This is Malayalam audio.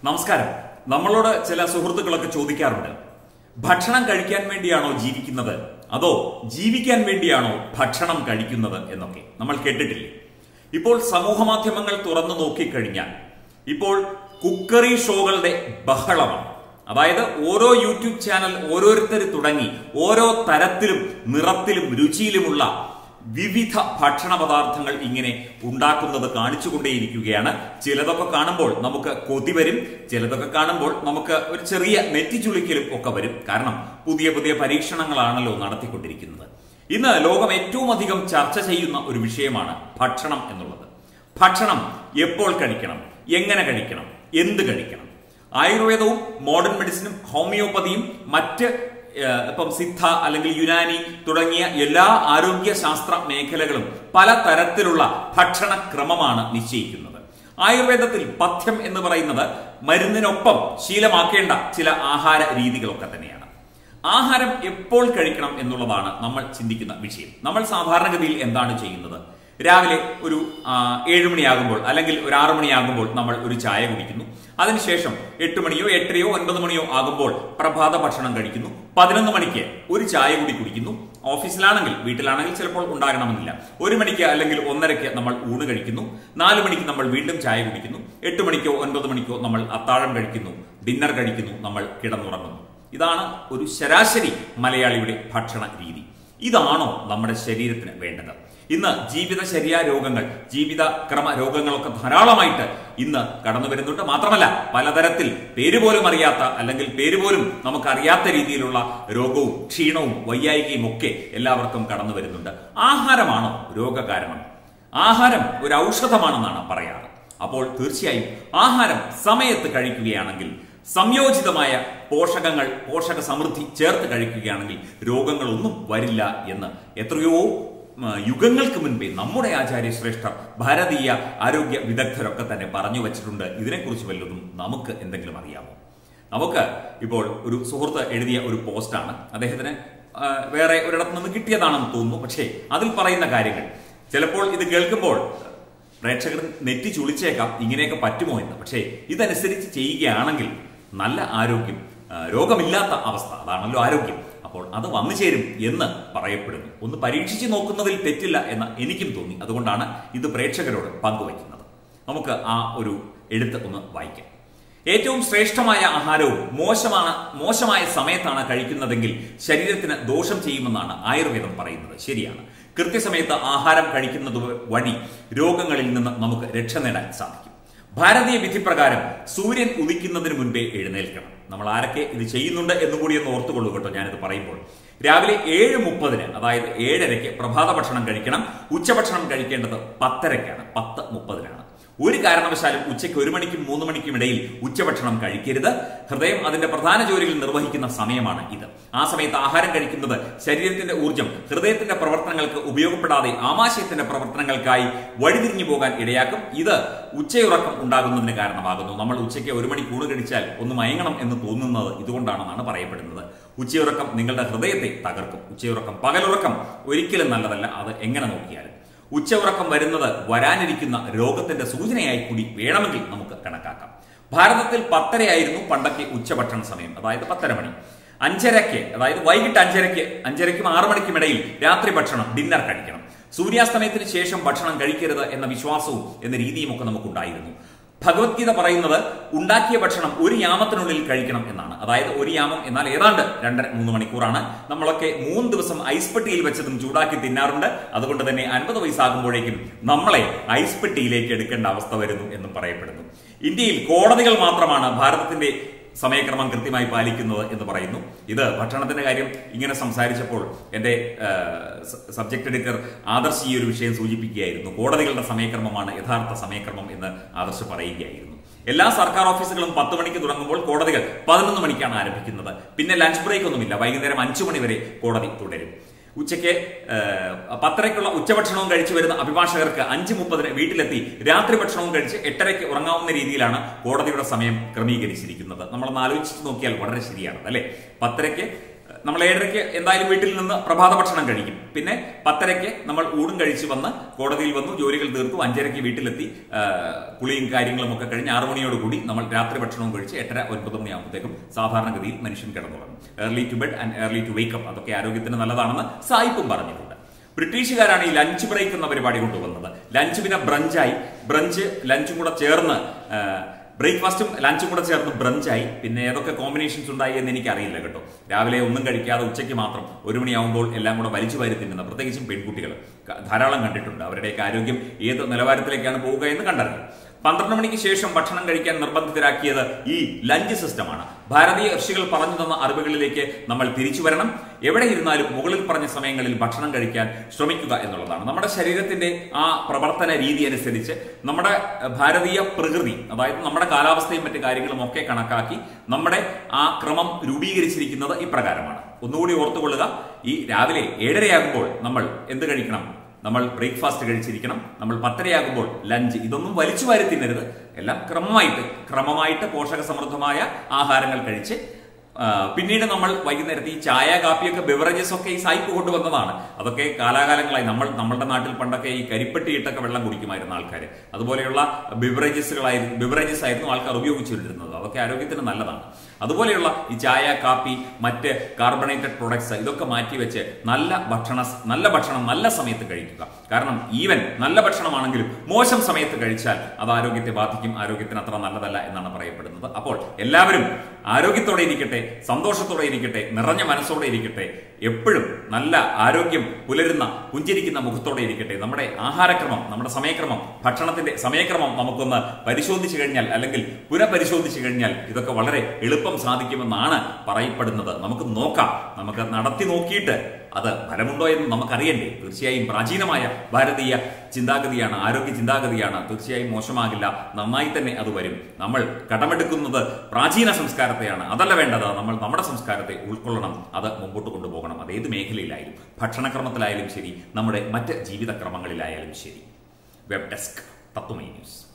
നമസ്കാരം നമ്മളോട് ചില സുഹൃത്തുക്കളൊക്കെ ചോദിക്കാറുണ്ട് ഭക്ഷണം കഴിക്കാൻ വേണ്ടിയാണോ ജീവിക്കുന്നത് അതോ ജീവിക്കാൻ വേണ്ടിയാണോ ഭക്ഷണം കഴിക്കുന്നത് എന്നൊക്കെ നമ്മൾ കേട്ടിട്ടില്ലേ ഇപ്പോൾ സമൂഹ മാധ്യമങ്ങൾ തുറന്നു നോക്കിക്കഴിഞ്ഞാൽ ഇപ്പോൾ കുക്കറി ഷോകളുടെ ബഹളമാണ് അതായത് ഓരോ യൂട്യൂബ് ചാനൽ ഓരോരുത്തർ തുടങ്ങി ഓരോ തരത്തിലും നിറത്തിലും രുചിയിലുമുള്ള വിവിധ ഭക്ഷണ പദാർത്ഥങ്ങൾ ഇങ്ങനെ ഉണ്ടാക്കുന്നത് കാണിച്ചുകൊണ്ടേയിരിക്കുകയാണ് ചിലതൊക്കെ കാണുമ്പോൾ നമുക്ക് കൊതി വരും ചിലതൊക്കെ കാണുമ്പോൾ നമുക്ക് ഒരു ചെറിയ നെറ്റിച്ചുളിക്കലും ഒക്കെ വരും കാരണം പുതിയ പുതിയ പരീക്ഷണങ്ങളാണല്ലോ നടത്തിക്കൊണ്ടിരിക്കുന്നത് ഇന്ന് ലോകം ഏറ്റവും അധികം ചർച്ച ചെയ്യുന്ന ഒരു വിഷയമാണ് ഭക്ഷണം എന്നുള്ളത് ഭക്ഷണം എപ്പോൾ കഴിക്കണം എങ്ങനെ കഴിക്കണം എന്ത് കഴിക്കണം ആയുർവേദവും മോഡേൺ മെഡിസിനും ഹോമിയോപ്പതിയും മറ്റ് ഏഹ്, ഇപ്പം സിദ്ധ അല്ലെങ്കിൽ യുനാനി തുടങ്ങിയ എല്ലാ ആരോഗ്യ ശാസ്ത്ര മേഖലകളും പല തരത്തിലുള്ള ഭക്ഷണക്രമമാണ് നിശ്ചയിക്കുന്നത് ആയുർവേദത്തിൽ പഥ്യം എന്ന് പറയുന്നത് മരുന്നിനൊപ്പം ശീലമാക്കേണ്ട ചില ആഹാര രീതികളൊക്കെ തന്നെയാണ് ആഹാരം എപ്പോൾ കഴിക്കണം എന്നുള്ളതാണ് നമ്മൾ ചിന്തിക്കുന്ന വിഷയം നമ്മൾ സാധാരണഗതിയിൽ എന്താണ് ചെയ്യുന്നത് രാവിലെ ഒരു ആ, ഏഴ് മണിയാകുമ്പോൾ അല്ലെങ്കിൽ ഒരു ആറു മണിയാകുമ്പോൾ നമ്മൾ ഒരു ചായ കുടിക്കുന്നു അതിനുശേഷം എട്ട് മണിയോ എട്ടരയോ ഒൻപത് മണിയോ ആകുമ്പോൾ പ്രഭാത ഭക്ഷണം കഴിക്കുന്നു പതിനൊന്ന് മണിക്ക് ഒരു ചായ കൂടി കുടിക്കുന്നു ഓഫീസിലാണെങ്കിൽ വീട്ടിലാണെങ്കിൽ ചിലപ്പോൾ ഉണ്ടാകണമെന്നില്ല ഒരു മണിക്ക് അല്ലെങ്കിൽ ഒന്നരയ്ക്ക് നമ്മൾ ഊണ് കഴിക്കുന്നു നാല് മണിക്ക് നമ്മൾ വീണ്ടും ചായ കുടിക്കുന്നു എട്ട് മണിക്കോ ഒൻപത് മണിക്കോ നമ്മൾ അത്താഴം കഴിക്കുന്നു ഡിന്നർ കഴിക്കുന്നു നമ്മൾ കിടന്നുറങ്ങുന്നു ഇതാണ് ഒരു ശരാശരി മലയാളിയുടെ ഭക്ഷണ രീതി ഇതാണോ നമ്മുടെ ശരീരത്തിന് വേണ്ടത് ഇന്ന് ജീവിതചര്യാ രോഗങ്ങൾ ജീവിത ക്രമ രോഗങ്ങളൊക്കെ ധാരാളമായിട്ട് ഇന്ന് കടന്നു വരുന്നുണ്ട് മാത്രമല്ല പലതരത്തിൽ പേര് പോലും അറിയാത്ത അല്ലെങ്കിൽ പേര് പോലും നമുക്കറിയാത്ത രീതിയിലുള്ള രോഗവും ക്ഷീണവും വൈയായികയും ഒക്കെ എല്ലാവർക്കും കടന്നു വരുന്നുണ്ട് ആഹാരമാണോ രോഗകാരണം ആഹാരം ഒരു ഔഷധമാണെന്നാണ് പറയാറ് അപ്പോൾ തീർച്ചയായും ആഹാരം സമയത്ത് കഴിക്കുകയാണെങ്കിൽ സംയോജിതമായ പോഷകങ്ങൾ പോഷക സമൃദ്ധി ചേർത്ത് കഴിക്കുകയാണെങ്കിൽ രോഗങ്ങളൊന്നും വരില്ല എന്ന് എത്രയോ ഉം, യുഗങ്ങൾക്ക് മുൻപേ നമ്മുടെ ആചാര്യ ശ്രേഷ്ഠർ ഭാരതീയ ആരോഗ്യ വിദഗ്ധരൊക്കെ തന്നെ പറഞ്ഞു വച്ചിട്ടുണ്ട് ഇതിനെക്കുറിച്ച് വല്ലതും നമുക്ക് എന്തെങ്കിലും അറിയാമോ നമുക്ക് ഇപ്പോൾ ഒരു സുഹൃത്ത് എഴുതിയ ഒരു പോസ്റ്റാണ് അദ്ദേഹത്തിന് ആ, വേറെ ഒരിടത്ത് നിന്ന് കിട്ടിയതാണെന്ന് തോന്നുന്നു പക്ഷേ അതിൽ പറയുന്ന കാര്യങ്ങൾ ചിലപ്പോൾ ഇത് കേൾക്കുമ്പോൾ പ്രേക്ഷകർ നെറ്റി ചുളിച്ചേക്കാം ഇങ്ങനെയൊക്കെ പറ്റുമോ എന്ന് പക്ഷേ ഇതനുസരിച്ച് ചെയ്യുകയാണെങ്കിൽ നല്ല ആരോഗ്യം ആ, രോഗമില്ലാത്ത അവസ്ഥ അതാണല്ലോ ആരോഗ്യം അപ്പോൾ അത് വന്നു ചേരും എന്ന് പറയപ്പെടുന്നു ഒന്ന് പരീക്ഷിച്ച് നോക്കുന്നതിൽ തെറ്റില്ല എന്ന് എനിക്കും തോന്നി അതുകൊണ്ടാണ് ഇത് പ്രേക്ഷകരോട് പങ്കുവയ്ക്കുന്നത് നമുക്ക് ആ ഒരു എഴുത്ത് ഒന്ന് വായിക്കാം ഏറ്റവും ശ്രേഷ്ഠമായ ആഹാരവും മോശമാണ് മോശമായ സമയത്താണ് കഴിക്കുന്നതെങ്കിൽ ശരീരത്തിന് ദോഷം ചെയ്യുമെന്നാണ് ആയുർവേദം പറയുന്നത് ശരിയാണ് കൃത്യസമയത്ത് ആഹാരം കഴിക്കുന്നത് വഴി രോഗങ്ങളിൽ നിന്ന് നമുക്ക് രക്ഷ നേടാൻ സാധിക്കും ഭാരതീയ വിധിപ്രകാരം സൂര്യൻ ഉദിക്കുന്നതിന് മുൻപേ എഴുന്നേൽക്കണം നമ്മൾ ആരൊക്കെ ഇത് ചെയ്യുന്നുണ്ട് എന്ന് കൂടി ഒന്ന് ഓർത്തുകൊള്ളൂ കേട്ടോ ഞാനിത് പറയുമ്പോൾ രാവിലെ ഏഴ് മുപ്പതിന് അതായത് ഏഴരയ്ക്ക് പ്രഭാത ഭക്ഷണം കഴിക്കണം ഉച്ചഭക്ഷണം കഴിക്കേണ്ടത് പത്തരയ്ക്കാണ് പത്ത് മുപ്പതിനാണ് ഒരു കാരണവശാലും ഉച്ചയ്ക്ക് ഒരു മണിക്കും മൂന്ന് മണിക്കും ഇടയിൽ ഉച്ചഭക്ഷണം കഴിക്കരുത് ഹൃദയം അതിന്റെ പ്രധാന ജോലികൾ നിർവഹിക്കുന്ന സമയമാണ് ഇത് ആ സമയത്ത് ആഹാരം കഴിക്കുന്നത് ശരീരത്തിന്റെ ഊർജ്ജം ഹൃദയത്തിന്റെ പ്രവർത്തനങ്ങൾക്ക് ഉപയോഗപ്പെടാതെ ആമാശയത്തിന്റെ പ്രവർത്തനങ്ങൾക്കായി വഴിതിരിഞ്ഞു പോകാൻ ഇടയാക്കും ഇത് ഉച്ചയുറക്കം ഉണ്ടാകുന്നതിന് കാരണമാകുന്നു നമ്മൾ ഉച്ചയ്ക്ക് ഒരു മണിക്ക് ഊണ് കഴിച്ചാൽ ഒന്ന് മയങ്ങണം എന്ന് തോന്നുന്നത് ഇതുകൊണ്ടാണെന്നാണ് പറയപ്പെടുന്നത് ഉച്ചയുറക്കം നിങ്ങളുടെ ഹൃദയത്തെ തകർക്കും ഉച്ചയുറക്കം പകലുറക്കം ഒരിക്കലും നല്ലതല്ല അത് എങ്ങനെ നോക്കിയാലും ഉച്ചയുറക്കം വരുന്നത് വരാനിരിക്കുന്ന രോഗത്തിന്റെ സൂചനയായി കൂടി വേണമെങ്കിൽ നമുക്ക് കണക്കാക്കാം ഭാരതത്തിൽ പത്തരയായിരുന്നു പണ്ടൊക്കെ ഉച്ചഭക്ഷണ സമയം അതായത് പത്തര മണി അഞ്ചരയ്ക്ക് അതായത് വൈകിട്ട് അഞ്ചരയ്ക്ക് അഞ്ചരയ്ക്കും ആറു മണിക്കും ഇടയിൽ രാത്രി ഭക്ഷണം ഡിന്നർ കഴിക്കണം സൂര്യാസ്തമയത്തിന് ശേഷം ഭക്ഷണം കഴിക്കരുത് എന്ന വിശ്വാസവും എന്ന രീതിയും ഒക്കെ നമുക്കുണ്ടായിരുന്നു ഭഗവത്ഗീത പറയുന്നത് ഉണ്ടാക്കിയ ഭക്ഷണം ഒരു യാമത്തിനുള്ളിൽ കഴിക്കണം എന്നാണ് അതായത് ഒരു യാമം എന്നാൽ ഏതാണ്ട് രണ്ടര മൂന്ന് മണിക്കൂറാണ് നമ്മളൊക്കെ മൂന്ന് ദിവസം ഐസ് പെട്ടിയിൽ വെച്ചതും ചൂടാക്കി തിന്നാറുണ്ട് അതുകൊണ്ട് തന്നെ അൻപത് വയസ്സാകുമ്പോഴേക്കും നമ്മളെ ഐസ് പെട്ടിയിലേക്ക് എടുക്കേണ്ട അവസ്ഥ വരുന്നു എന്നും പറയപ്പെടുന്നു ഇന്ത്യയിൽ കോടതികൾ മാത്രമാണ് ഭാരതത്തിന്റെ സമയക്രമം കൃത്യമായി പാലിക്കുന്നത് എന്ന് പറയുന്നു ഇത് ഭക്ഷണത്തിന്റെ കാര്യം ഇങ്ങനെ സംസാരിച്ചപ്പോൾ എന്റെ സബ്ജക്ട് എഡിറ്റർ ആദർശ് ഈ ഒരു വിഷയം സൂചിപ്പിക്കുകയായിരുന്നു കോടതികളുടെ സമയക്രമമാണ് യഥാർത്ഥ സമയക്രമം എന്ന് ആദർശ് പറയുകയായിരുന്നു എല്ലാ സർക്കാർ ഓഫീസുകളും പത്ത് മണിക്ക് തുടങ്ങുമ്പോൾ കോടതികൾ പതിനൊന്ന് മണിക്കാണ് ആരംഭിക്കുന്നത് പിന്നെ ലഞ്ച് ബ്രേക്ക് ഒന്നുമില്ല വൈകുന്നേരം അഞ്ചു മണി വരെ കോടതി തുടരും ഉച്ചയ്ക്ക് ഏഹ്, പത്തരയ്ക്കുള്ള ഉച്ചഭക്ഷണവും കഴിച്ചു വരുന്ന അഭിഭാഷകർക്ക് അഞ്ച് മുപ്പതിന് വീട്ടിലെത്തി രാത്രി ഭക്ഷണവും കഴിച്ച് എട്ടരയ്ക്ക് ഉറങ്ങാവുന്ന രീതിയിലാണ് കോടതിയുടെ സമയം ക്രമീകരിച്ചിരിക്കുന്നത് നമ്മളൊന്ന് ആലോചിച്ച് നോക്കിയാൽ വളരെ ശരിയാണ് അല്ലെ പത്തരയ്ക്ക് നമ്മൾ ഏഴരയ്ക്ക് എന്തായാലും വീട്ടിൽ നിന്ന് പ്രഭാത ഭക്ഷണം കഴിക്കും പിന്നെ പത്തരയ്ക്ക് നമ്മൾ ഊണും കഴിച്ച് വന്ന് കോടതിയിൽ വന്നു ജോലികൾ തീർത്തു അഞ്ചരയ്ക്ക് വീട്ടിലെത്തി ആ, കുളിയും കാര്യങ്ങളും ഒക്കെ കഴിഞ്ഞ് ആറു മണിയോട് കൂടി നമ്മൾ രാത്രി ഭക്ഷണവും കഴിച്ച് എട്ടര ഒൻപത് മണിയാകുമ്പോഴത്തേക്കും സാധാരണഗതിയിൽ മനുഷ്യൻ കിടന്നുറങ്ങും early to bed and early to wake up അതൊക്കെ ആരോഗ്യത്തിന് നല്ലതാണെന്ന് സായിപ്പും പറഞ്ഞിട്ടുണ്ട് ബ്രിട്ടീഷുകാരാണ് ഈ ലഞ്ച് ബ്രേക്ക് എന്ന പരിപാടി കൊണ്ടുവന്നത് ലഞ്ച് പിന്നെ ബ്രഞ്ചായി ബ്രഞ്ച് ലഞ്ചും കൂടെ ചേർന്ന് ബ്രേക്ക്ഫാസ്റ്റും ലഞ്ചും കൂടെ ചേർന്ന് ബ്രഞ്ചായി പിന്നെ ഏതൊക്കെ കോമ്പിനേഷൻസ് ഉണ്ടായി എന്ന് എനിക്കറിയില്ല കേട്ടോ രാവിലെ ഒന്നും കഴിക്കാതെ ഉച്ചയ്ക്ക് മാത്രം ഒരു മണിയാവുമ്പോൾ എല്ലാം കൂടെ വലിച്ചു വാരി തിന്നുന്ന പ്രത്യേകിച്ചും പെൺകുട്ടികൾ ക- ധാരാളം കണ്ടിട്ടുണ്ട് അവരുടെയൊക്കെ ആരോഗ്യം ഏത് നിലവാരത്തിലേക്കാണ് പോവുക എന്ന് കണ്ടറിഞ്ഞു പന്ത്രണ്ട് മണിക്ക് ശേഷം ഭക്ഷണം കഴിക്കാൻ നിർബന്ധിതരാക്കിയത് ഈ ലഞ്ച് സിസ്റ്റമാണ് ഭാരതീയ ഋഷികൾ പറഞ്ഞു തന്ന അറിവുകളിലേക്ക് നമ്മൾ തിരിച്ചു വരണം എവിടെ ഇരുന്നാലും മുകളിൽ പറഞ്ഞ സമയങ്ങളിൽ ഭക്ഷണം കഴിക്കാൻ ശ്രമിക്കുക എന്നുള്ളതാണ് നമ്മുടെ ശരീരത്തിന്റെ ആ പ്രവർത്തന രീതി അനുസരിച്ച് നമ്മുടെ അഹ്, ഭാരതീയ പ്രകൃതി അതായത് നമ്മുടെ കാലാവസ്ഥയും മറ്റു കാര്യങ്ങളും ഒക്കെ കണക്കാക്കി നമ്മുടെ ആ ക്രമം രൂപീകരിച്ചിരിക്കുന്നത് ഇപ്രകാരമാണ് ഒന്നുകൂടി ഓർത്തുകൊള്ളുക ഈ രാവിലെ ഏഴരയാകുമ്പോൾ നമ്മൾ എന്ത് കഴിക്കണം നമ്മൾ ബ്രേക്ക്ഫാസ്റ്റ് കഴിച്ചിരിക്കണം നമ്മൾ പത്തരയാകുമ്പോൾ ലഞ്ച് ഇതൊന്നും വലിച്ചു വാരി തിന്നരുത് എല്ലാം ക്രമമായിട്ട് ക്രമമായിട്ട് പോഷക സമൃദ്ധമായ ആഹാരങ്ങൾ കഴിച്ച് ആ, പിന്നീട് നമ്മൾ വൈകുന്നേരത്ത് ഈ ചായ കാപ്പിയൊക്കെ ബിവറേജസ് ഒക്കെ ഈ സായിപ്പ് കൊണ്ടുവന്നതാണ് അതൊക്കെ കാലാകാലങ്ങളായി നമ്മൾ നമ്മുടെ നാട്ടിൽ പണ്ടൊക്കെ ഈ കരിപ്പെട്ടി ഇട്ടൊക്കെ വെള്ളം കുടിക്കുമായിരുന്നു ആൾക്കാർ അതുപോലെയുള്ള ബിവറേജസുകളായിരുന്നു ബിവറേജസ് ആയിരുന്നു ആൾക്കാർ ഉപയോഗിച്ചുകൊണ്ടിരുന്നത് അതൊക്കെ ആരോഗ്യത്തിന് നല്ലതാണ് അതുപോലെയുള്ള ഈ ചായ കാപ്പി മറ്റ് കാർബണേറ്റഡ് പ്രൊഡക്ട്സ് ഇതൊക്കെ മാറ്റി വെച്ച് നല്ല ഭക്ഷണ നല്ല ഭക്ഷണം നല്ല സമയത്ത് കഴിക്കുക കാരണം ഈവൻ നല്ല ഭക്ഷണമാണെങ്കിലും മോശം സമയത്ത് കഴിച്ചാൽ അത് ആരോഗ്യത്തെ ബാധിക്കും ആരോഗ്യത്തിന് അത്ര നല്ലതല്ല എന്നാണ് പറയപ്പെടുന്നത് അപ്പോൾ എല്ലാവരും ആരോഗ്യത്തോടെ ഇരിക്കട്ടെ സന്തോഷത്തോടെ ഇരിക്കട്ടെ നിറഞ്ഞ മനസ്സോടെ ഇരിക്കട്ടെ എപ്പോഴും നല്ല ആരോഗ്യം പുലരുന്ന പുഞ്ചിരിക്കുന്ന മുഖത്തോടെ ഇരിക്കട്ടെ നമ്മുടെ ആഹാരക്രമം നമ്മുടെ സമയക്രമം ഭക്ഷണത്തിന്റെ സമയക്രമം നമുക്കൊന്ന് പരിശോധിച്ചു കഴിഞ്ഞാൽ അല്ലെങ്കിൽ പുനഃപരിശോധിച്ചു കഴിഞ്ഞാൽ ഇതൊക്കെ വളരെ എളുപ്പം സാധിക്കുമെന്നാണ് പറയപ്പെടുന്നത് നമുക്ക് നോക്കാം നമുക്ക് നടത്തി നോക്കിയിട്ട് അത് ഫലമുണ്ടോ എന്ന് നമുക്കറിയണ്ടേ തീർച്ചയായും പ്രാചീനമായ ഭാരതീയ ചിന്താഗതിയാണ് ആരോഗ്യ ചിന്താഗതിയാണ് തീർച്ചയായും മോശമാകില്ല നന്നായി തന്നെ അത് വരും നമ്മൾ കടമെടുക്കുന്നത് പ്രാചീന സംസ്കാരത്തെയാണ് അതല്ല വേണ്ടത് നമ്മൾ നമ്മുടെ സംസ്കാരത്തെ ഉൾക്കൊള്ളണം അത് മുമ്പോട്ട് കൊണ്ടുപോകണം അത് ഏത് മേഖലയിലായാലും ഭക്ഷണക്രമത്തിലായാലും ശരി നമ്മുടെ മറ്റ് ജീവിതക്രമങ്ങളിലായാലും ശരി വെബ് ഡെസ്ക് തത്വമൈ ന്യൂസ്